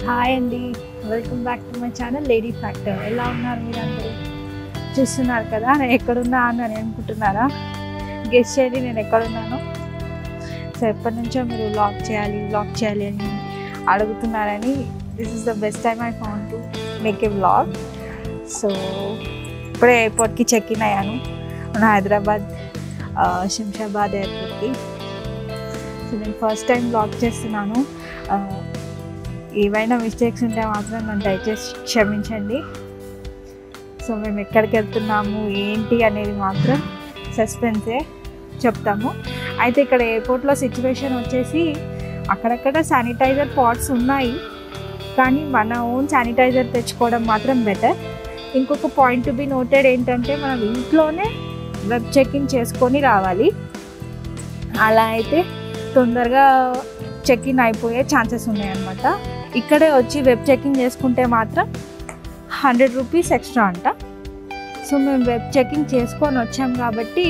hi అండి welcome back to my channel lady factor ఎలా ఉన్నారు మీరు అందరూ చూస్తున్నారు కదా నేను ఎక్కడున్నా అని అని అనుకుంటున్నారా గెస్ట్ చేయండి నేను ఎక్కడున్నాను సో ఎప్పటి నుంచో మీరు వ్లాగ్ చేయాలి వ్లాగ్ చేయాలి అని అడుగుతున్నారని this is the best time I found to make a vlog so ఇప్పుడే ఎయిర్పోర్ట్కి చెక్ ఇన్ అయ్యాను మన హైదరాబాద్ ఆ, శంషాబాద్ ఎయిర్పోర్ట్కి సో నేను ఫస్ట్ టైం బ్లాగ్ చేస్తున్నాను ఆ, ఏవైనా మిస్టేక్స్ ఉంటే మాత్రం నన్ను దయచేసి క్షమించండి సో మేము ఎక్కడికి వెళ్తున్నాము ఏంటి అనేది మాత్రం సస్పెన్సే చెప్తాము అయితే ఇక్కడ ఎయిర్పోర్ట్లో సిచ్యువేషన్ వచ్చేసి అక్కడక్కడ శానిటైజర్ పాట్స్ ఉన్నాయి కానీ మన ఓన్ శానిటైజర్ తెచ్చుకోవడం మాత్రం బెటర్ ఇంకొక పాయింట్ టు బి నోటెడ్ ఏంటంటే మనం ఇంట్లోనే వెబ్ చెకింగ్ చేసుకొని రావాలి అలా అయితే తొందరగా చెక్ ఇన్ అయిపోయే ఛాన్సెస్ ఉన్నాయన్నమాట ఇక్కడే వచ్చి వెబ్ చెకింగ్ చేసుకుంటే మాత్రం హండ్రెడ్ రూపీస్ ఎక్స్ట్రా అంట సో మేము వెబ్ చెకింగ్ చేసుకొని వచ్చాం కాబట్టి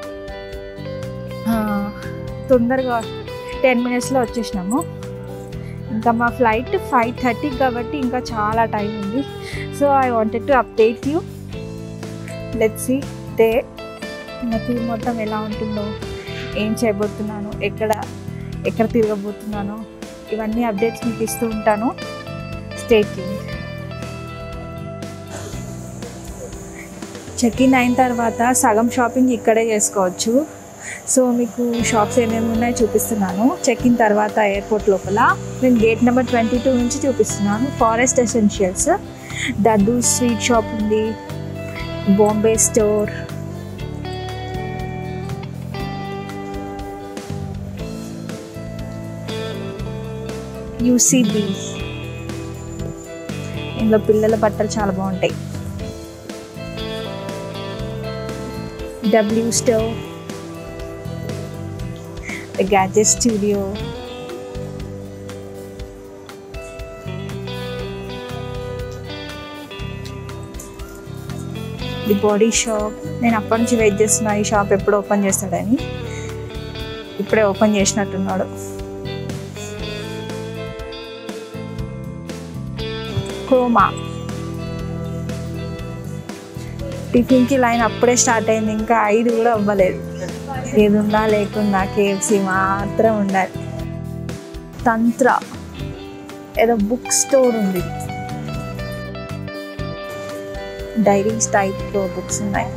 ఆ, తొందరగా టెన్ మినిట్స్లో వచ్చేసినాము ఇంకా మా ఫ్లైట్ ఫైవ్ థర్టీ కాబట్టి ఇంకా చాలా టైం ఉంది so I wanted to update you let's see they నాకు మొత్తం ఎలా ఉంటుందో ఏం చేయబోతున్నాను ఎక్కడ ఎక్కడ తిరగబోతున్నాను ఇవన్నీ అప్డేట్స్ మీకు ఇస్తూ ఉంటాను స్టేట్ చెక్ ఇన్ అయిన తర్వాత సగం షాపింగ్ ఇక్కడే చేసుకోవచ్చు సో మీకు షాప్స్ ఏమేమి ఉన్నాయో చూపిస్తున్నాను చెక్ ఇన్ తర్వాత ఎయిర్పోర్ట్ లోపల నేను గేట్ నెంబర్ ట్వంటీ టూ నుంచి చూపిస్తున్నాను forest essentials Dadu sweet shop ఉంది బాంబే స్టోర్ యూసీబీ ఇందులో పిల్లల బట్టలు చాలా బాగుంటాయి W store gadget studio the body shop నేను అప్పటి నుంచి వెయిట్ చేస్తున్నా ఈ షాప్ ఎప్పుడు ఓపెన్ చేస్తాడని ఇప్పుడే ఓపెన్ చేసినట్టున్నాడు క్రోమా టిఫిన్కి లైన్ అప్పుడే స్టార్ట్ అయింది ఇంకా ఐదు కూడా అవ్వలేదు ఏది ఉన్నా లేకున్నా కేఎఫ్సి మాత్రం ఉండాలి తంత్ర ఏదో బుక్ స్టోర్ ఉంది డైరీస్ టైప్ బుక్స్ ఉన్నాయి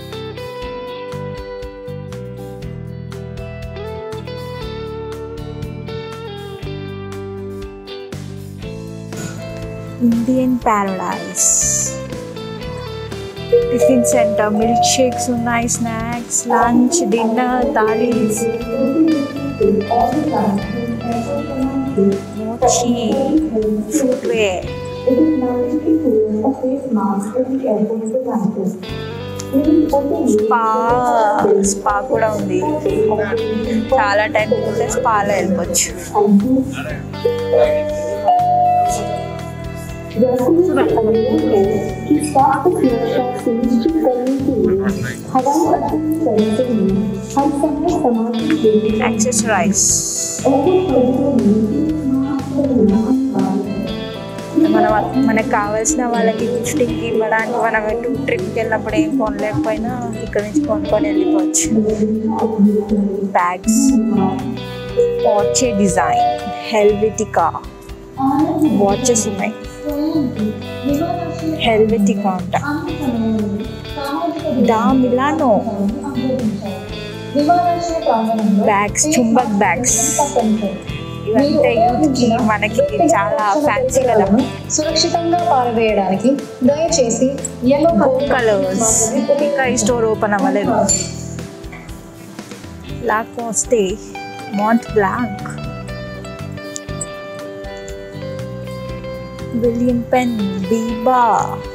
Indian paradise tiffin centre milk shakes ఉన్నాయి snacks lunch dinner thalis Mochi footwear spa spa కూడా ఉంది చాలా టైం ఉంటే స్పాలో వెళ్ళిపోవచ్చు कि स्वास्थ्य सुरक्षा सुनिश्चित करने के लिए हवाई अड्डे परिसर में हर समय समाज के యాక్సెసరైజ్ ऐसे परिसर में मास्क लगाना మన మనకు కావాల్సిన వాళ్ళకి గిఫ్టింగ్కి ఇవ్వడానికి మనం ఎటు ట్రిప్కి వెళ్ళినప్పుడు ఏం కొనలేకపోయినా ఇక్కడ నుంచి కొనుక్కొని వెళ్ళిపోవచ్చు బ్యాగ్స్ వాచే డిజైన్ హెల్వెటికా వాచెస్ ఉన్నాయి హెల్వెటికా అంట డా మిలానో బ్యాగ్స్ చుంబక్ బ్యాగ్స్ ఇవంతా యూత్కి మనకి చాలా ఫ్యాన్సీ కదా సురక్షితంగా పారవేయడానికి దయచేసి ఎల్లో గో కలర్స్ ఇంకా ఈ స్టోర్ ఓపెన్ అవ్వలేదు Lacoste Mont Blanc William Penn Biba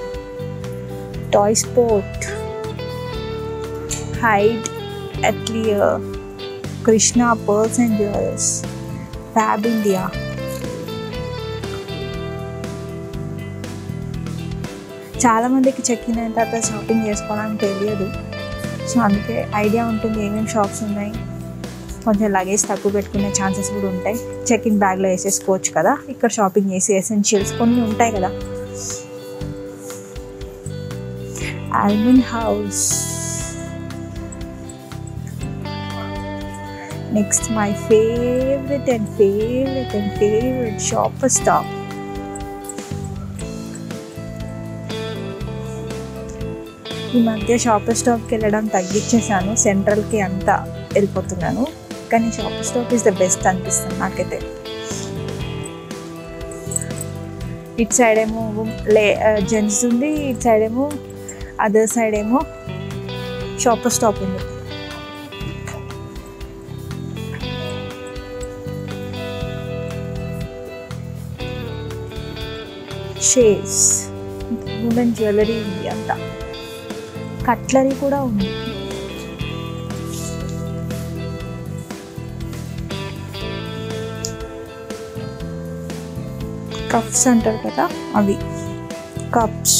toy sport hide atelier Krishna pearls and jewels Fab India చాలా మందికి చెక్ ఇన్ అయిన తర్వాత షాపింగ్ చేసుకోవడానికి తెలియదు సో అందుకే ఐడియా ఉంటుంది ఏమేమి షాప్స్ ఉన్నాయి కొంచెం లగేజ్ తక్కువ పెట్టుకునే ఛాన్సెస్ కూడా ఉంటాయి చెక్ ఇన్ బ్యాగ్లో వేసేసుకోవచ్చు కదా ఇక్కడ షాపింగ్ చేసి ఎసెన్షియల్స్ కొన్ని ఉంటాయి కదా almond house next my favourite and favourite and favourite shop stop ఈ మధ్య షాపర్ స్టాప్కి వెళ్ళడం తగ్గించేసాను సెంట్రల్కి అంతా వెళ్ళిపోతున్నాను కానీ shopper stop is the best అనిపిస్తుంది నాకైతే ఇటు సైడ్ ఏమో లే జెంట్స్ ఉంది ఇటు సైడ్ ఏమో అదర్ సైడ్ ఏమో షాపర్ స్టాప్ ఉంది షేర్స్ ఉమెన్ జ్యువెలరీ ఉంది అంతా కట్లరీ కూడా ఉంది కప్స్ అంటారు కదా అవి కప్స్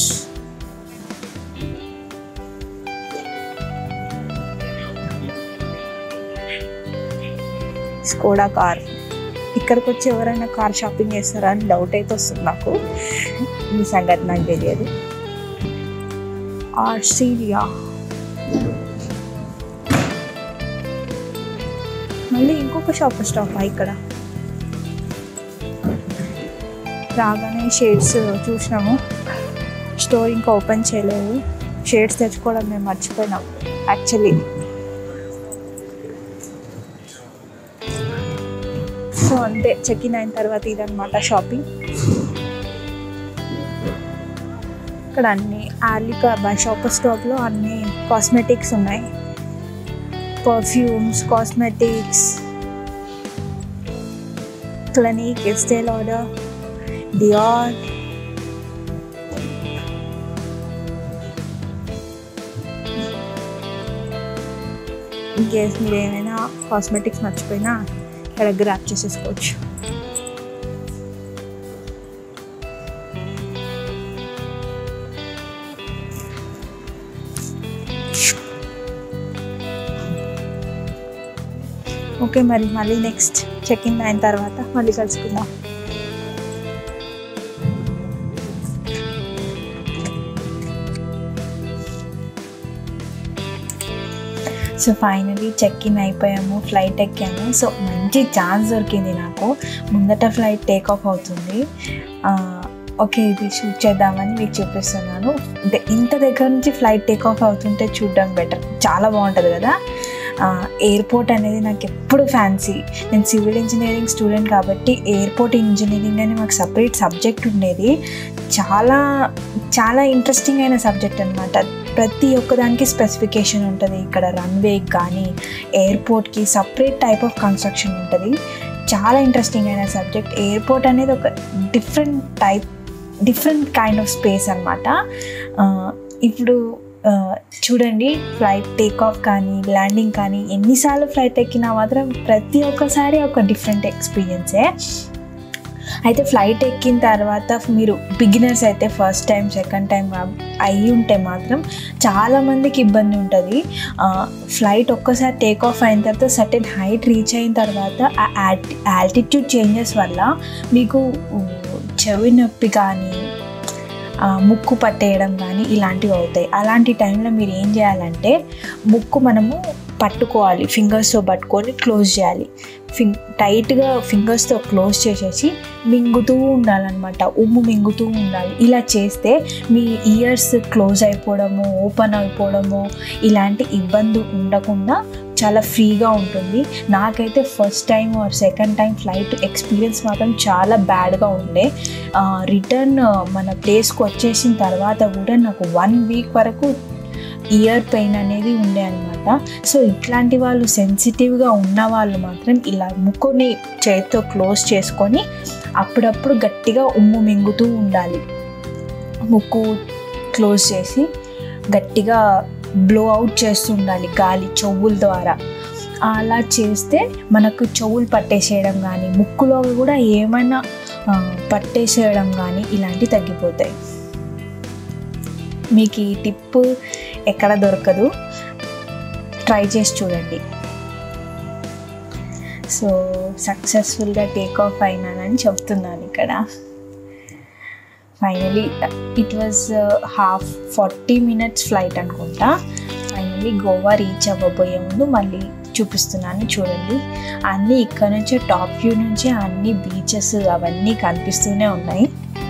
స్కోడా కార్ ఇక్కడికి వచ్చి ఎవరైనా కార్ షాపింగ్ చేస్తారా అని డౌట్ అయితే వస్తుంది నాకు ఈ సంగతి నాకు తెలియదు ఆర్సీరియా మళ్ళీ ఇంకొక షాప్ స్టాప్ ఇక్కడ రాగానే షేడ్స్ చూసినాము స్టోర్ ఇంకా ఓపెన్ చేయలేదు షేడ్స్ తెచ్చుకోవడం మేము మర్చిపోయినాం యాక్చువల్లీ సో అంతే చెక్ ఇన్ అయిన తర్వాత ఇదనమాట షాపింగ్ ఇక్కడ అన్ని ఆర్లికా బై షాపర్ స్టాప్లో అన్ని కాస్మెటిక్స్ ఉన్నాయి perfumes cosmetics Clinique Estee Lauder Dior in case మీరు ఏమైనా కాస్మెటిక్స్ మర్చిపోయినా ఇక్కడ గ్రాప్ చేసేసుకోవచ్చు ఓకే మరి మళ్ళీ నెక్స్ట్ చెక్ ఇన్ అయిన తర్వాత మళ్ళీ కలుసుకుందాం సో ఫైనలీ చెక్ ఇన్ అయిపోయాము ఫ్లైట్ ఎక్కాము సో మంచి ఛాన్స్ దొరికింది నాకు ముందట ఫ్లైట్ టేక్ ఆఫ్ అవుతుంది ఆ, ఓకే ఇది షూట్ చేద్దామని మీకు చూపిస్తున్నాను ద- ఇంత దగ్గర నుంచి ఫ్లైట్ టేక్ ఆఫ్ అవుతుంటే చూడడం బెటర్ చాలా బాగుంటుంది కదా ఎయిర్పోర్ట్ అనేది నాకు ఎప్పుడు ఫ్యాన్సీ నేను సివిల్ ఇంజనీరింగ్ స్టూడెంట్ కాబట్టి ఎయిర్పోర్ట్ ఇంజనీరింగ్ అని మాకు సపరేట్ సబ్జెక్ట్ ఉండేది చాలా చాలా ఇంట్రెస్టింగ్ అయిన సబ్జెక్ట్ అనమాట ప్రతి ఒక్కదానికి స్పెసిఫికేషన్ ఉంటుంది ఇక్కడ రన్వే కానీ ఎయిర్పోర్ట్కి సపరేట్ టైప్ ఆఫ్ కన్స్ట్రక్షన్ ఉంటుంది చాలా ఇంట్రెస్టింగ్ అయిన సబ్జెక్ట్ ఎయిర్పోర్ట్ అనేది ఒక different type different kind of space అనమాట ఇప్పుడు ఆ, చూడండి ఫ్లైట్ టేక్ ఆఫ్ కానీ ల్యాండింగ్ కానీ ఎన్నిసార్లు ఫ్లైట్ ఎక్కినా మాత్రం ప్రతి ఒక్కసారి ఒక డిఫరెంట్ ఎక్స్పీరియన్సే అయితే ఫ్లైట్ ఎక్కిన తర్వాత మీరు బిగినర్స్ అయితే ఫస్ట్ టైం సెకండ్ టైం అయ్యి ఉంటే మాత్రం చాలామందికి ఇబ్బంది ఉంటుంది ఫ్లైట్ ఒక్కసారి టేక్ ఆఫ్ అయిన తర్వాత సర్టెన్ హైట్ రీచ్ అయిన తర్వాత ఆ ఆల్టిట్యూడ్ చేంజెస్ వల్ల మీకు ఊ, చెవి నొప్పి కానీ ఆ, ముక్కు పట్టేయడం కానీ ఇలాంటివి అవుతాయి అలాంటి టైంలో మీరు ఏం చేయాలంటే ముక్కు మనము పట్టుకోవాలి ఫింగర్స్తో పట్టుకొని క్లోజ్ చేయాలి ఫింగ్ టైట్గా ఫింగర్స్తో క్లోజ్ చేసేసి మింగుతూ ఉండాలన్నమాట ఉమ్ము మింగుతూ ఉండాలి ఇలా చేస్తే మీ ఇయర్స్ క్లోజ్ అయిపోవడము ఓపెన్ అయిపోవడము ఇలాంటి ఇబ్బంది ఉండకుండా చాలా ఫ్రీగా ఉంటుంది నాకైతే first time or second time flight experience మాత్రం చాలా బ్యాడ్గా ఉండే రిటర్న్ మన ప్లేస్కి వచ్చేసిన తర్వాత కూడా నాకు వన్ వీక్ వరకు ఇయర్ పెయిన్ అనేది ఉండే అనమాట సో ఇట్లాంటి వాళ్ళు సెన్సిటివ్గా ఉన్న వాళ్ళు మాత్రం ఇలా ముక్కుని చేతితో క్లోజ్ చేసుకొని అప్పుడప్పుడు గట్టిగా ఉమ్ము మింగుతూ ఉండాలి ముక్కు క్లోజ్ చేసి గట్టిగా బ్లో అవుట్ చేస్తూ ఉండాలి గాలి చెవుల ద్వారా అలా చేస్తే మనకు చెవులు పట్టేసేయడం కానీ ముక్కులో కూడా ఏమైనా ఆ, పట్టేసేయడం కానీ ఇలాంటివి తగ్గిపోతాయి మీకు ఈ టిప్ ఎక్కడ దొరకదు ట్రై చేసి చూడండి సో సక్సెస్ఫుల్గా టేక్ ఆఫ్ అయినానని చెప్తున్నాను ఇక్కడ finally it was half forty minutes flight అనుకుంటా ఫైనలీ గోవా రీచ్ అవ్వబోయే ముందు మళ్ళీ చూపిస్తున్నాను చూడండి అన్నీ ఇక్కడ నుంచి టాప్ వ్యూ నుంచి అన్ని బీచెస్ అవన్నీ కనిపిస్తూనే ఉన్నాయి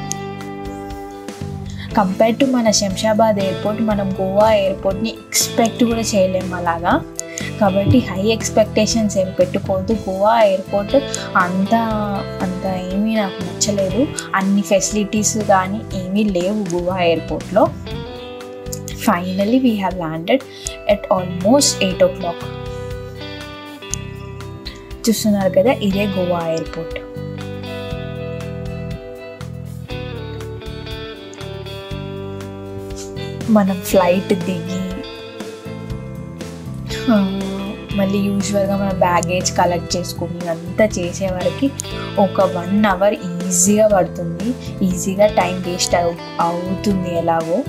కంపేర్ టు మన శంషాబాద్ ఎయిర్పోర్ట్ మనం గోవా ఎయిర్పోర్ట్ని ఎక్స్పెక్ట్ కూడా చేయలేము అలాగా కాబట్టి హై ఎక్స్పెక్టేషన్స్ ఏం పెట్టుకోవద్దు గోవా ఎయిర్పోర్ట్ అంత అంత ఏమీ నాకు నచ్చలేదు అన్ని ఫెసిలిటీస్ కానీ ఏమీ లేవు గోవా ఎయిర్పోర్ట్లో finally we have landed at almost eight o'clock చూస్తున్నారు కదా ఇదే గోవా ఎయిర్పోర్ట్ మనం ఫ్లైట్ దిగి ఆ, మళ్ళీ యూజువల్గా మన బ్యాగేజ్ కలెక్ట్ చేసుకుని అంతా చేసే వరకు ఒక వన్ అవర్ ఈజీగా పడుతుంది ఈజీగా టైం వేస్ట్ అవు అవుతుంది ఎలాగో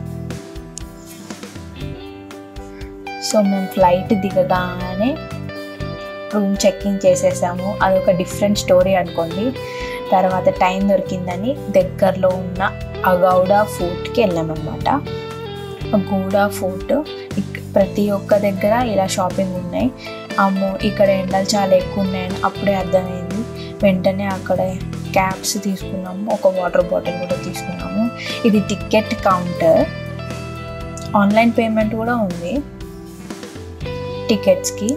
సో మేము ఫ్లైట్ దిగగానే రూమ్ చెక్కింగ్ చేసేసాము అదొక డిఫరెంట్ స్టోరీ అనుకోండి తర్వాత టైం దొరికిందని దగ్గరలో ఉన్న అగౌడా ఫోర్ట్కి వెళ్ళామన్నమాట గూడా ఫోర్ట్ ఇక్- ప్రతి ఒక్క దగ్గర ఇలా షాపింగ్ ఉన్నాయి అమ్మో ఇక్కడ ఎండలు చాలా ఎక్కువ ఉన్నాయని అప్పుడే అర్థమైంది వెంటనే అక్కడ క్యాప్స్ తీసుకున్నాము ఒక వాటర్ బాటిల్ కూడా తీసుకున్నాము ఇది టికెట్ కౌంటర్ ఆన్లైన్ పేమెంట్ కూడా ఉంది టికెట్స్కి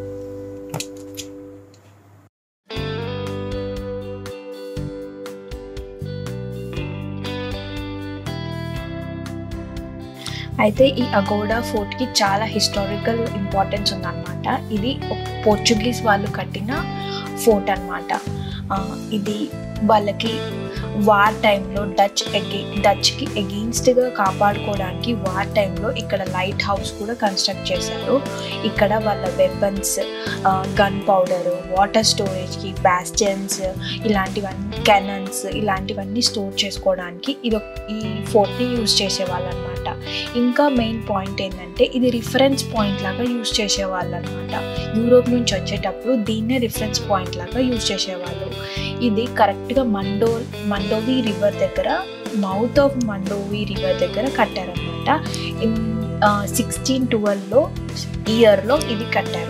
అయితే ఈ అగోడా ఫోర్ట్కి చాలా హిస్టారికల్ ఇంపార్టెన్స్ ఉందన్నమాట ఇది పోర్చుగీస్ వాళ్ళు కట్టిన ఫోర్ట్ అనమాట ఇది వాళ్ళకి వార్ టైంలో డచ్ ఎగే డచ్కి ఎగెయిన్స్ట్గా కాపాడుకోవడానికి వార్ టైంలో ఇక్కడ లైట్ హౌస్ కూడా కన్స్ట్రక్ట్ చేశారు ఇక్కడ వాళ్ళ వెపన్స్ గన్ పౌడర్ వాటర్ స్టోరేజ్కి బ్యాస్టన్స్ ఇలాంటివన్నీ కెనన్స్ ఇలాంటివన్నీ స్టోర్ చేసుకోవడానికి ఇది ఒక- ఈ ఫోర్ట్ని యూజ్ చేసేవాళ్ళు అనమాట ఇంకా మెయిన్ పాయింట్ ఏంటంటే ఇది రిఫరెన్స్ పాయింట్ లాగా యూజ్ చేసేవాళ్ళు అనమాట యూరోప్ నుంచి వచ్చేటప్పుడు దీన్నే రిఫరెన్స్ పాయింట్ లాగా యూజ్ చేసేవాళ్ళు ఇది కరెక్ట్గా మండో మండోవి రివర్ దగ్గర మౌత్ ఆఫ్ మండోవి రివర్ దగ్గర కట్టారనమాట ఇన్ సిక్స్టీన్ ట్వెల్వ్లో ఇయర్లో ఇది కట్టారు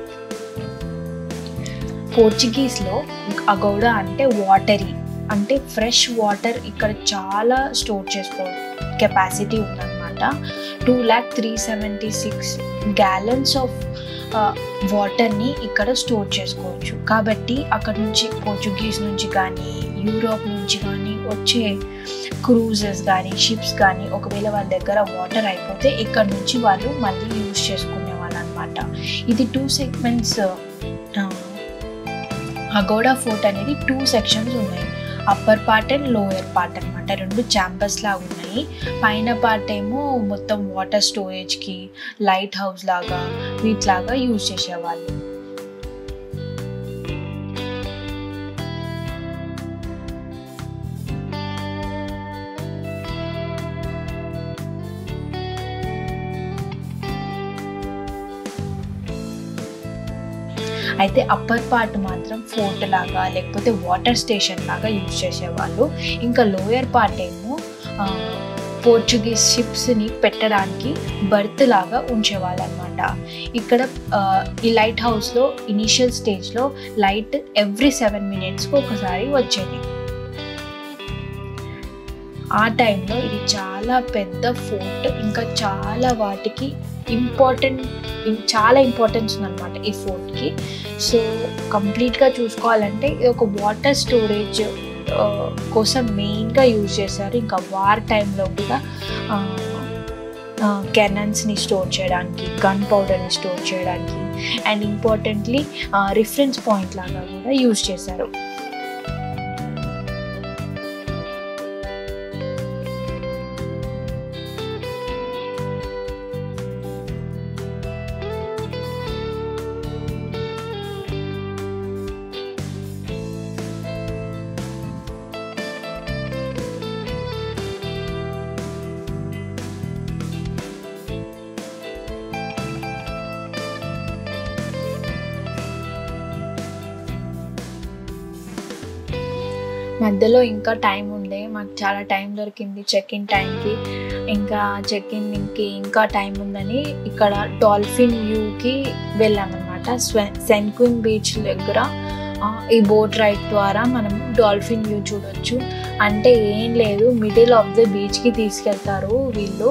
పోర్చుగీస్లో అగౌడ అంటే వాటరీ అంటే ఫ్రెష్ వాటర్ ఇక్కడ చాలా స్టోర్ చేసుకో కెపాసిటీ ఉందన్నమాట two lakh three seventy six gallons of వాటర్ని ఇక్కడ స్టోర్ చేసుకోవచ్చు కాబట్టి అక్కడ నుంచి పోర్చుగీస్ నుంచి కానీ యూరోప్ నుంచి కానీ వచ్చే క్రూజెస్ కానీ షిప్స్ కానీ ఒకవేళ వాళ్ళ దగ్గర వాటర్ అయిపోతే ఇక్కడ నుంచి వాళ్ళు మళ్ళీ యూజ్ చేసుకునే వాళ్ళు అనమాట ఇది టూ సెగ్మెంట్స్ అగోడా ఫోర్ట్ అనేది టూ సెక్షన్స్ ఉన్నాయి upper part and lower part అనమాట రెండు ఛాంబర్స్ లాగా ఉన్నాయి పైన పార్ట్ ఏమో మొత్తం వాటర్ స్టోరేజ్కి లైట్ హౌస్ లాగా వీటిలాగా యూజ్ చేసేవాళ్ళు అయితే అప్పర్ పార్ట్ మాత్రం ఫోర్ట్ లాగా లేకపోతే వాటర్ స్టేషన్ లాగా యూజ్ చేసేవాళ్ళు ఇంకా లోయర్ పార్ట్ ఏమో ఆ, పోర్చుగీస్ షిప్స్ని పెట్టడానికి బర్త్ లాగా ఉంచేవాళ్ళు అనమాట ఇక్కడ ఆ, ఈ లైట్ హౌస్లో ఇనీషియల్ స్టేజ్లో లైట్ ఎవ్రీ సెవెన్ మినిట్స్కి ఒకసారి వచ్చేది ఆ టైంలో ఇది చాలా పెద్ద ఫోర్ట్ ఇంకా చాలా వాటికి ఇంపార్టెంట్ చాలా ఇంపార్టెన్స్ ఉందన్నమాట ఈ ఫోర్ట్కి సో కంప్లీట్గా చూసుకోవాలంటే ఇది ఒక వాటర్ స్టోరేజ్ కోసం మెయిన్గా యూజ్ చేశారు ఇంకా వార్ టైంలో కూడా కెనన్స్ని స్టోర్ చేయడానికి గన్ పౌడర్ని స్టోర్ చేయడానికి అండ్ ఇంపార్టెంట్లీ రిఫరెన్స్ పాయింట్ లాగా కూడా యూజ్ చేశారు మధ్యలో ఇంకా టైం ఉండే మాకు చాలా టైం దొరికింది చెక్ ఇన్ టైంకి ఇంకా చెక్ ఇన్కి ఇంకా టైం ఉందని ఇక్కడ డాల్ఫిన్ వ్యూకి వెళ్ళామన్నమాట సెన్ క్వీన్ బీచ్ దగ్గర ఆ, ఈ బోట్ రైడ్ ద్వారా మనం డాల్ఫిన్ వ్యూ చూడొచ్చు అంటే ఏం లేదు మిడిల్ ఆఫ్ ద బీచ్కి తీసుకెళ్తారు వీళ్ళు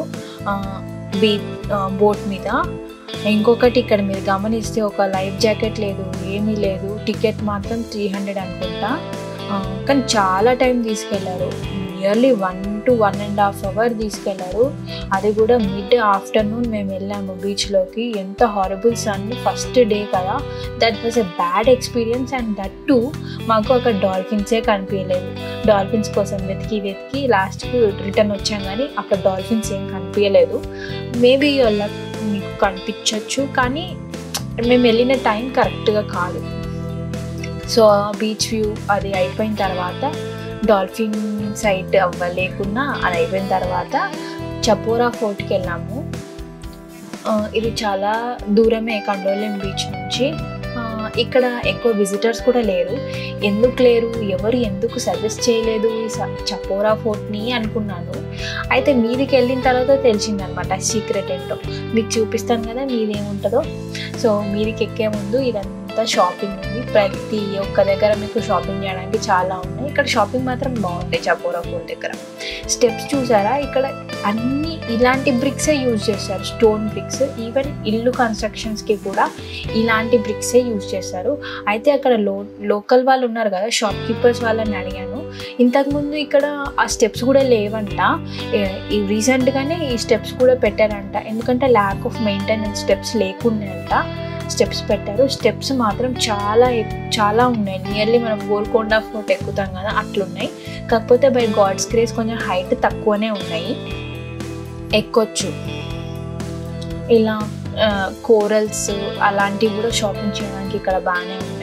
బీ బోట్ మీద ఇంకొకటి ఇక్కడ మీరు గమనిస్తే ఒక లైఫ్ జాకెట్ లేదు ఏమీ లేదు టికెట్ మాత్రం త్రీ హండ్రెడ్ అనుకుంటా ఆ, కానీ చాలా టైం తీసుకెళ్లారు nearly one to one and half hour తీసుకెళ్లారు అది కూడా మిడ్ ఆఫ్టర్నూన్ మేము వెళ్ళాము బీచ్లోకి ఎంత హారబుల్ సన్ ఫస్ట్ డే కదా that was a bad experience and that to మాకు అక్కడ డాల్ఫిన్సే కనిపించలేదు డాల్ఫిన్స్ కోసం వెతికి వెతికి లాస్ట్కి రిటర్న్ వచ్చాం కానీ అక్కడ డాల్ఫిన్స్ ఏం కనిపించలేదు మేబీ మీకు కనిపించవచ్చు కానీ మేము వెళ్ళిన టైం కరెక్ట్గా కాదు సో బీచ్ వ్యూ అది అయిపోయిన తర్వాత డాల్ఫిన్ సైట్ అవ్వలేకున్నా అది అయిపోయిన తర్వాత చపోరా ఫోర్ట్కి వెళ్ళాము ఆ, ఇది చాలా దూరమే కండోలియం బీచ్ నుంచి ఆ, ఇక్కడ ఎక్కువ విజిటర్స్ కూడా లేరు ఎందుకు లేరు ఎవరు ఎందుకు సజెస్ట్ చేయలేదు ఈ స- చపోరా ఫోర్ట్ని అనుకున్నాను అయితే మీదికి వెళ్ళిన తర్వాత తెలిసిందనమాట సీక్రెట్ ఏంటో మీకు చూపిస్తాను కదా మీది ఏముంటుందో సో మీదికి ఎక్కే ముందు ఇదంతా షాపింగ్ ఉంది ప్రతి ఒక్క దగ్గర మీకు షాపింగ్ చేయడానికి చాలా ఉన్నాయి ఇక్కడ షాపింగ్ మాత్రం బాగుంటాయి చపోరా ఫోర్ట్ దగ్గర స్టెప్స్ చూసారా ఇక్కడ అన్ని ఇలాంటి బ్రిక్సే యూజ్ చేస్తారు స్టోన్ బ్రిక్స్ ఈవెన్ ఇల్లు కన్స్ట్రక్షన్స్కి కూడా ఇలాంటి బ్రిక్సే యూజ్ చేస్తారు అయితే అక్కడ లో లోకల్ వాళ్ళు ఉన్నారు కదా షాప్ కీపర్స్ వాళ్ళని అడిగాను ఇంతకుముందు ఇక్కడ ఆ స్టెప్స్ కూడా లేవంట ఏ- ఈ రీసెంట్గానే ఈ స్టెప్స్ కూడా పెట్టారంట ఎందుకంటే ల్యాక్ ఆఫ్ మెయింటెనెన్స్ స్టెప్స్ లేకుండాయంట స్టెప్స్ పెట్టారు స్టెప్స్ మాత్రం చాలా ఎక్- చాలా ఉన్నాయి నియర్లీ మనం గోల్కొండ ఫోర్ట్ ఎక్కుతాం కదా అట్లున్నాయి కాకపోతే బై గాడ్స్ గ్రేస్ కొంచెం హైట్ తక్కువనే ఉన్నాయి ఎక్కొచ్చు ఇలా కోరల్స్ అలాంటివి కూడా షాపింగ్ చేయడానికి ఇక్కడ బాగానే ఉన్నాయి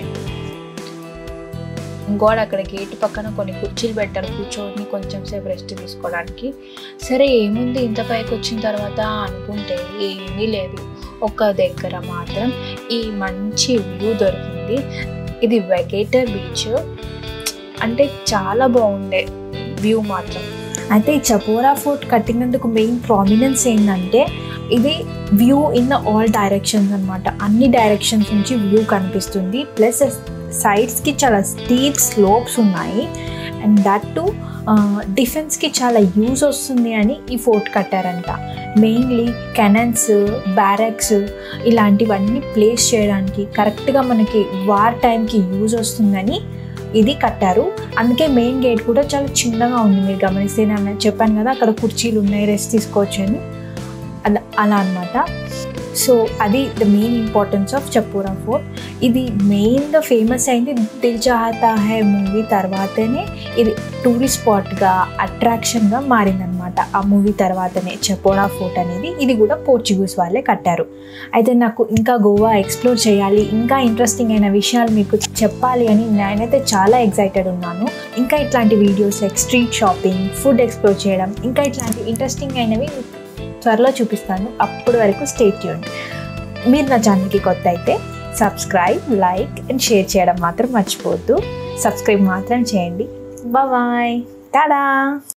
ఇంకోటి అక్కడ గేట్ పక్కన కొన్ని కుర్చీలు పెట్టారు కూర్చొని కొంచెం సేపు రెస్ట్ తీసుకోవడానికి సరే ఏముంది ఇంత పైకి వచ్చిన తర్వాత అనుకుంటే ఏమీ లేదు ఒక దగ్గర మాత్రం ఈ మంచి వ్యూ దొరికింది ఇది వెగేటర్ బీచ్ అంటే చాలా బాగుండే వ్యూ మాత్రం అయితే ఈ చపోరా ఫోర్ట్ కట్టినందుకు మెయిన్ ప్రామినెన్స్ ఏంటంటే ఇది వ్యూ ఇన్ ఆల్ డైరెక్షన్స్ అన్నమాట అన్ని డైరెక్షన్స్ నుంచి వ్యూ కనిపిస్తుంది ప్లస్ సైడ్స్కి చాలా స్టీప్ స్లోప్స్ ఉన్నాయి అండ్ దట్ టు డిఫెన్స్కి చాలా యూజ్ వస్తుంది అని ఈ ఫోర్ట్ కట్టారంట మెయిన్లీ కెనన్స్ బ్యారక్స్ ఇలాంటివన్నీ ప్లేస్ చేయడానికి కరెక్ట్గా మనకి వార్ టైంకి యూజ్ వస్తుందని ఇది కట్టారు అందుకే మెయిన్ గేట్ కూడా చాలా చిన్నగా ఉంది మీరు గమనిస్తే నేను చెప్పాను కదా అక్కడ కుర్చీలు ఉన్నాయి రెస్ట్ తీసుకోవచ్చు అని అలా అలా అనమాట సో అది the main importance of Chapora fort ఇది మెయిన్గా ఫేమస్ అయింది దిల్ చాహతా హై మూవీ తర్వాతనే ఇది టూరిస్ట్ స్పాట్గా అట్రాక్షన్గా మారిందనమాట ఆ మూవీ తర్వాతనే చపోరా ఫోర్ట్ అనేది ఇది కూడా పోర్చుగీస్ వాళ్ళే కట్టారు అయితే నాకు ఇంకా గోవా ఎక్స్ప్లోర్ చేయాలి ఇంకా ఇంట్రెస్టింగ్ అయిన విషయాలు మీకు చెప్పాలి అని నేనైతే చాలా ఎక్సైటెడ్ ఉన్నాను ఇంకా ఇట్లాంటి videos like street shopping food explore చేయడం ఇంకా ఇట్లాంటి ఇంట్రెస్టింగ్ అయినవి మీకు త్వరలో చూపిస్తాను అప్పటి వరకు స్టేట్ చేయండి మీరు నా ఛానల్కి కొత్త అయితే సబ్స్క్రైబ్ లైక్ అండ్ షేర్ చేయడం మాత్రం మర్చిపోవద్దు సబ్స్క్రైబ్ మాత్రం చేయండి బాయ్ టాడా